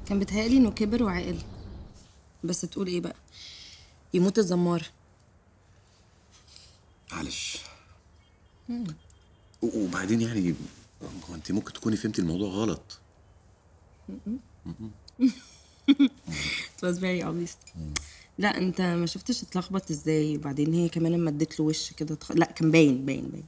كان بيتهيألي انه كبر وعقل بس تقول ايه بقى يموت الزمار معلش و- وبعدين يعني هو انت ممكن تكوني فهمتي الموضوع غلط it was very obvious لا انت ما شفتش اتلخبط ازاي وبعدين هي كمان لما اديت له وش كده تخ... لا كان باين باين باين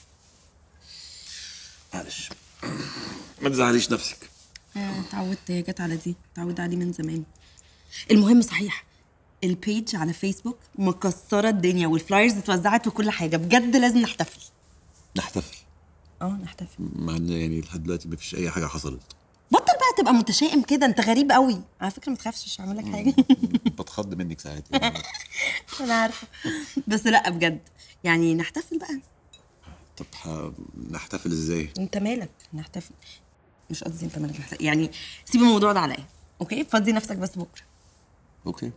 معلش ما تزعليش نفسك آه، اتعودت هي جت على دي اتعودت عليه من زمان المهم صحيح البيج على فيسبوك مكسره الدنيا والفلايرز اتوزعت وكل حاجه بجد لازم نحتفل نحتفل اه نحتفل مع ان يعني لحد دلوقتي ما فيش اي حاجه حصلت بطل بقى تبقى متشائم كده انت غريب قوي على فكره ما تخافش مش هعمل لك حاجه بتخض منك ساعات يعني. انا عارفه بس لا بجد يعني نحتفل بقى طب ح- نحتفل ازاي انت مالك نحتفل مش قصدي انت مالك نحتفل يعني سيب الموضوع ده عليا اوكي فضي نفسك بس بكره اوكي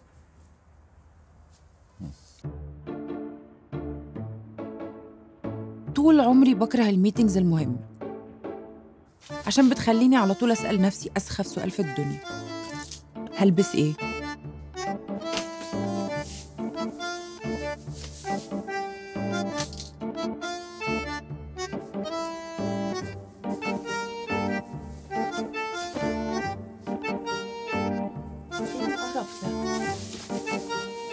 طول عمري بكره الميتينجز المهمة عشان بتخليني على طول أسأل نفسي أسخف سؤال في الدنيا هلبس إيه؟ القرف ده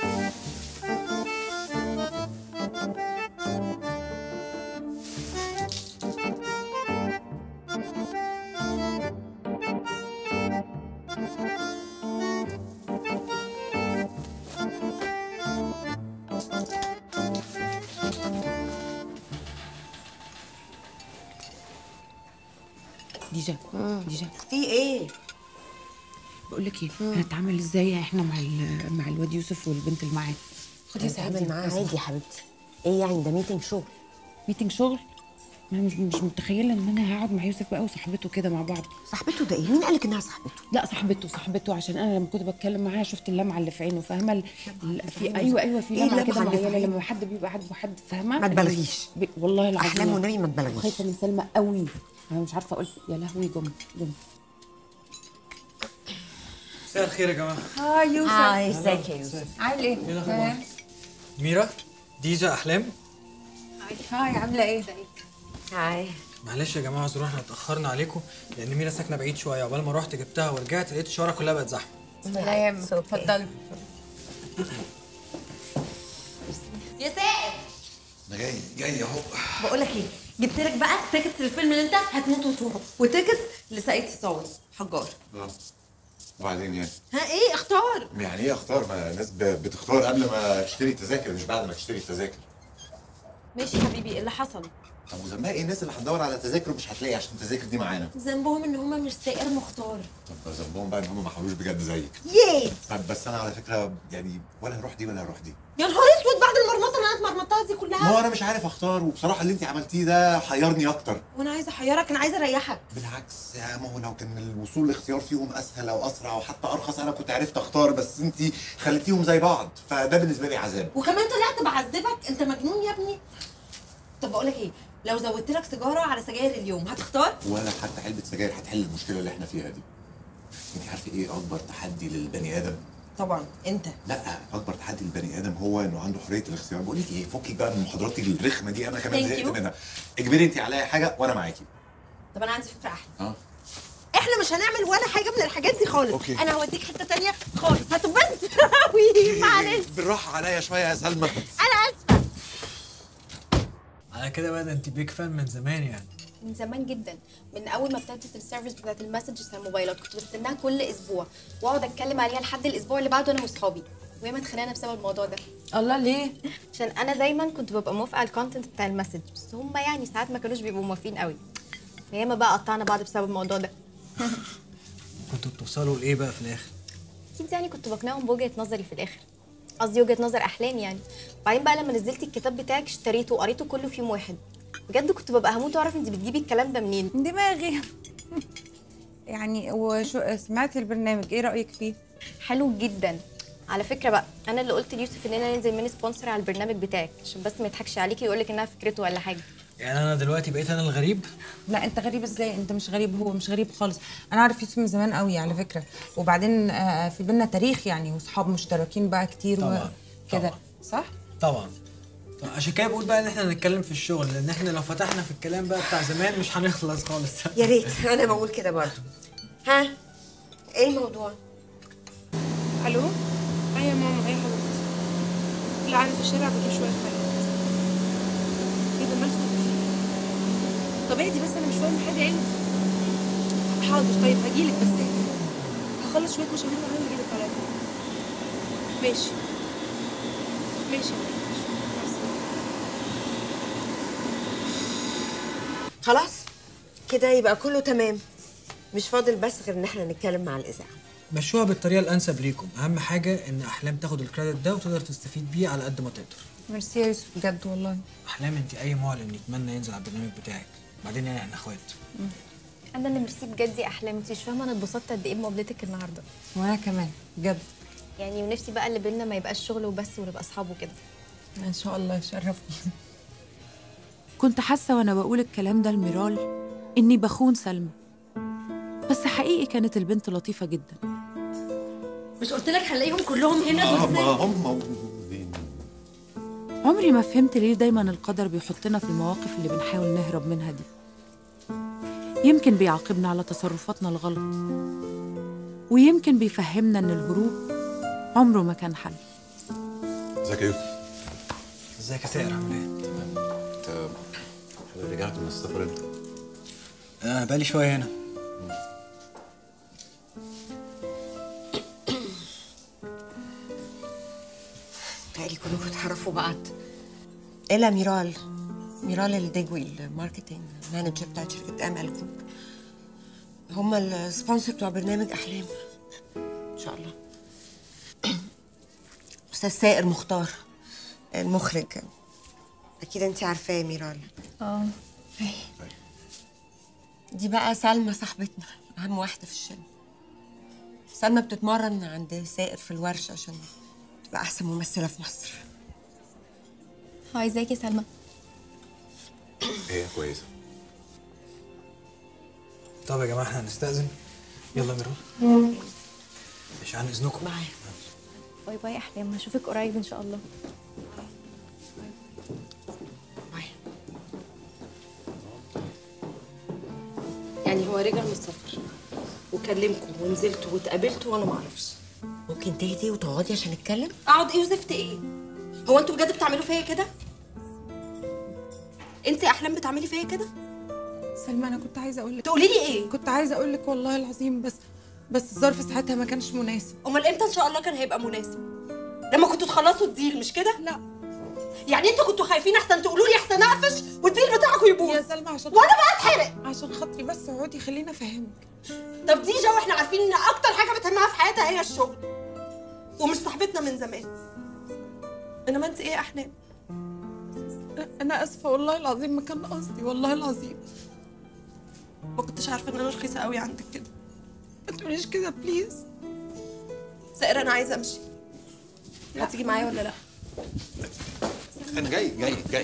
ديجا ديجا في ايه؟ بقول لك ايه هنتعامل ازاي احنا مع ال- مع الواد يوسف والبنت اللي معاه خدي يا هتعامل سعادتي معاه عادي يا حبيبتي ايه يعني ده ميتنج شغل ميتنج شغل انا مش مش متخيله ان انا هقعد مع يوسف بقى وصاحبته كده مع بعض صاحبته ده ايه؟ مين قالك انها صاحبته؟ لا صاحبته صاحبته عشان انا لما كنت بتكلم معاها شفت اللمعه اللي في عينه فاهمه ال- ال- في ايوه ايوه في إيه لمعه اللمعة كده اللي في معينه عينه؟ لما حد بيبقى عاجبه حد فاهمه ما تبالغيش. ب- والله العظيم احلام والنبي ما تبالغيش خايفه من سلمى قوي انا مش عارفه اقول يا لهوي جم جم مساء الخير يا جماعه هاي يوسف هاي ازيك يا يوسف؟ عامل ايه؟ ايه الاخبار ميرا ديجا احلام هاي عامله ايه؟ هاي معلش يا جماعه اعذروا احنا اتاخرنا عليكم لان ميرا ساكنه بعيد شويه عقبال ما رحت جبتها ورجعت لقيت الشوارع كلها بقت زحمه لا يهمك اتفضلي يا سائل انا جاي جاي اهو بقول لك ايه؟ جبت لك بقى تيكتس للفيلم اللي انت هتموت وتروحه وتيكتس لساقية الصور حجار وبعدين يعني ها ايه اختار يعني ايه اختار ما الناس ب- بتختار قبل ما تشتري التذاكر مش بعد ما تشتري التذاكر ماشي يا حبيبي ايه اللي حصل؟ طب وذنبها ايه الناس اللي هتدور على تذاكر ومش هتلاقي عشان التذاكر دي معانا ذنبهم ان هم مش سائر مختار طب ذنبهم بقى ان هم ما حاولوش بجد زيك ياه طب بس انا على فكره يعني ولا هروح دي ولا هروح دي يا نهار اسود بعد المرمطه اللي انا اتمرمطتها دي ما كلها هو انا مش عارف اختار وبصراحه اللي انت عملتيه ده حيرني اكتر وانا عايزه احيرك انا عايزه اريحك بالعكس يا ما هو لو كان الوصول لاختيار فيهم اسهل او اسرع او حتى ارخص انا كنت عرفت اختار بس انت خليتيهم زي بعض فده بالنسبه لي عذاب وكمان طلعت بعذبك انت مجنون يا ابني طب بقول لك ايه لو زودت لك سيجاره على سجاير اليوم هتختار ولا حتى علبه سجاير هتحل المشكله اللي احنا فيها دي انت عارفه ايه اكبر تحدي للبني ادم طبعا انت لا اكبر تحدي للبني ادم هو انه عنده حريه الاختيار بقول لك ايه فكك بقى من محاضراتك الرخمه دي انا كمان Thank زهقت you. منها اجبري انت عليا حاجه وانا معاكي طب انا عندي فكره احلى اه احنا مش هنعمل ولا حاجه من الحاجات دي خالص أوكي. انا هوديك حته تانية خالص هتبسط قوي معلش بالراحه عليا شويه يا سلمى انا اسفه على كده بقى ده انت بيك فان من زمان يعني من زمان جدا من اول ما ابتدت السيرفيس بتاعت المسجز على الموبايلات كنت بستناها كل اسبوع واقعد اتكلم عليها لحد الاسبوع اللي بعده انا واصحابي وياما اتخانقنا بسبب الموضوع ده الله ليه عشان انا دايما كنت ببقى موافقه على الكونتنت بتاع المسج بس هم يعني ساعات ما كانوش بيبقوا موافقين قوي وياما بقى قطعنا بعض بسبب الموضوع ده كنتوا بتوصلوا لايه بقى في الاخر اكيد يعني كنت بقنعهم بوجهه نظري في الاخر قصدي وجهه نظر احلامي يعني وبعدين بقى لما نزلت الكتاب بتاعك اشتريته وقريته كله في يوم واحد بجد كنت ببقى هموت واعرف انت بتجيبي الكلام ده منين دماغي يعني وشو سمعت البرنامج ايه رايك فيه حلو جدا على فكره بقى انا اللي قلت ليوسف اننا ننزل من سبونسر على البرنامج بتاعك عشان بس ما يضحكش عليكي ويقول لك انها فكرته ولا حاجه يعني انا دلوقتي بقيت انا الغريب لا انت غريب ازاي انت مش غريب هو مش غريب خالص انا عارف يوسف من زمان قوي على فكره وبعدين آه، في بينا تاريخ يعني واصحاب مشتركين بقى كتير طبعاً، وكده طبعاً. صح طبعا طبعاً. عشان كده بقول بقى ان احنا نتكلم في الشغل لان احنا لو فتحنا في الكلام بقى بتاع زمان مش هنخلص خالص يا ريت انا بقول كده برضه ها ايه الموضوع الو ايه يا ماما ايه يا حبيبتي لا انا في الشارع بجيب شويه حاجات ايه ده مالكم في إيه؟ طب اهدي بس انا مش فاهمه حاجه ايه حاضر طيب هجيلك بس اهدي هخلص شويه مشاوير وهعمل اجيلك على طول ماشي ماشي يا ماما ماشي. مع السلامة. خلاص كده يبقى كله تمام مش فاضل بس غير ان احنا نتكلم مع الاذاعه مشوها بالطريقه الانسب ليكم اهم حاجه ان احلام تاخد الكريدت ده وتقدر تستفيد بيه على قد ما تقدر ميرسي يا يوسف بجد والله احلام انت اي معلن يتمنى ينزل على البرنامج بتاعك بعدين يعني احنا اخوات انا اللي ميرسي بجد يا احلام انت مش فاهمه انا اتبسطت قد ايه بمقابلتك النهارده وانا كمان بجد يعني ونفسي بقى اللي بينا ما يبقاش شغل وبس ونبقى اصحاب وكده ان شاء الله يشرفني كنت حاسة وأنا بقول الكلام ده لميرال إني بخون سلمى بس حقيقي كانت البنت لطيفة جدا مش قلت لك هنلاقيهم كلهم هنا دول ما ازاي هم موجودين عمري ما فهمت ليه دايما القدر بيحطنا في المواقف اللي بنحاول نهرب منها دي يمكن بيعاقبنا على تصرفاتنا الغلط ويمكن بيفهمنا إن الهروب عمره ما كان حل ازيك يا يوسف ازيك يا سائر عامل ايه؟ انت رجعت من السفر امتى؟ انا بقالي شويه هنا تقالي كلكم تعرفوا بعض الا ميرال ميرال الدجوي الماركتينج مانجر بتاعت شركه امل جروب هم السبونسر بتوع برنامج احلام ان شاء الله استاذ سائر مختار المخرج اكيد انت عارفاه يا ميرال اه دي بقى سلمى صاحبتنا اهم واحده في الشله سلمى بتتمرن عند سائر في الورشه عشان تبقى احسن ممثله في مصر هاي ازيك يا سلمى هي كويسه طب يا جماعه احنا هنستأذن يلا ميرال مش عن اذنكم معايا باي باي يا احلام هشوفك قريب ان شاء الله معايا يعني هو رجع من السفر وكلمكم ونزلتوا واتقابلتوا وانا ما اعرفش ممكن تهدي وتقعدي عشان نتكلم اقعد ايه وزفت ايه هو انتوا بجد بتعملوا فيا كده انت يا احلام بتعملي فيا كده سلمى انا كنت عايزه اقول لك تقولي لي ايه كنت عايزه اقول لك والله العظيم بس بس الظرف ساعتها ما كانش مناسب امال امتى ان شاء الله كان هيبقى مناسب لما كنتوا تخلصوا الديل مش كده لا يعني انتوا كنتوا خايفين احسن تقولوا لي احسن اقفش والديل بتاعكم يا يبوظ سلمى عشان وانا بقى اتحرق عشان خاطري بس اقعدي خليني افهمك طب دي جو احنا عارفين ان اكتر حاجه بتهمها في حياتها هي الشغل ومش صاحبتنا من زمان انما انت ايه يا احلام انا اسفه والله العظيم ما كان قصدي والله العظيم ما كنتش عارفه ان انا رخيصه قوي عندك كده ما تقوليش كده بليز سائر انا عايزه امشي هتيجي معايا ولا لا انا جاي جاي جاي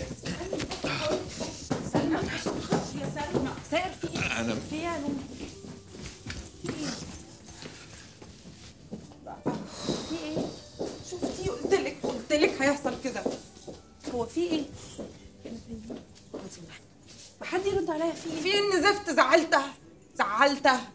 سائر في ايه انا في ايه يا نور؟ في ايه شفتي قلت لك قلت لك هيحصل كده هو في ايه ما حد يرد عليا في ايه في ان زفت زعلتها زعلتها